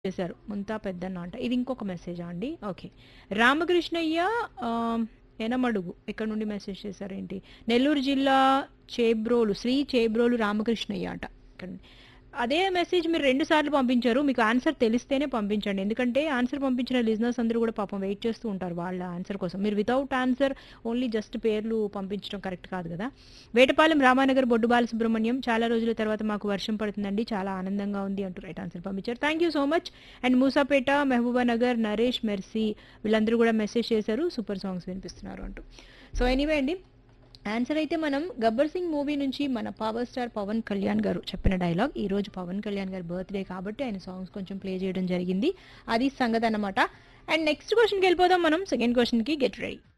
చేశారు ముంతా పెద్దన్న అంట ఇది ఇంకొక మెసేజా అండి ఓకే రామకృష్ణయ్య ఆ, ఎనమడుగు ఇక్కడ నుండి మెసేజ్ చేశారేంటి నెల్లూరు జిల్లా చేబ్రోలు శ్రీ చేబ్రోలు రామకృష్ణయ్య అంట ఇక్కడ నుండి. అదే మెసేజ్ మీరు రెండు సార్లు పంపించారు మీకు ఆన్సర్ తెలిస్తేనే పంపించండి ఎందుకంటే ఆన్సర్ పంపించిన లిజినర్స్ అందరూ కూడా పాపం వెయిట్ చేస్తూ ఉంటారు వాళ్ళ ఆన్సర్ కోసం మీరు వితౌట్ ఆన్సర్ ఓన్లీ జస్ట్ పేర్లు పంపించడం కరెక్ట్ కాదు కదా వేటపాలెం రామానగర్ బొడ్డు బాలసుబ్రహ్మణ్యం చాలా రోజుల తర్వాత మాకు వర్షం పడుతుందండి చాలా ఆనందంగా ఉంది అంటూ రైట్ ఆన్సర్ పంపించారు thank you so much and Moosapet Mahabubnagar Naresh Mercy వీళ్ళందరూ కూడా మెసేజ్ చేశారు సూపర్ సాంగ్స్ వినిపిస్తున్నారు అంటూ సో ఎనీవే అండి ఆన్సర్ అయితే మనం గబ్బర్ సింగ్ మూవీ నుంచి మన పవర్ స్టార్ పవన్ కళ్యాణ్ గారు చెప్పిన డైలాగ్ ఈ రోజు పవన్ కళ్యాణ్ గారి బర్త్డే కాబట్టి ఆయన సాంగ్స్ కొంచెం ప్లే చేయడం జరిగింది అది సంగతి అన్నమాట అండ్ నెక్స్ట్ క్వశ్చన్కి వెళ్ళిపోదాం మనం సెకండ్ క్వశ్చన్కి గెట్ రెడీ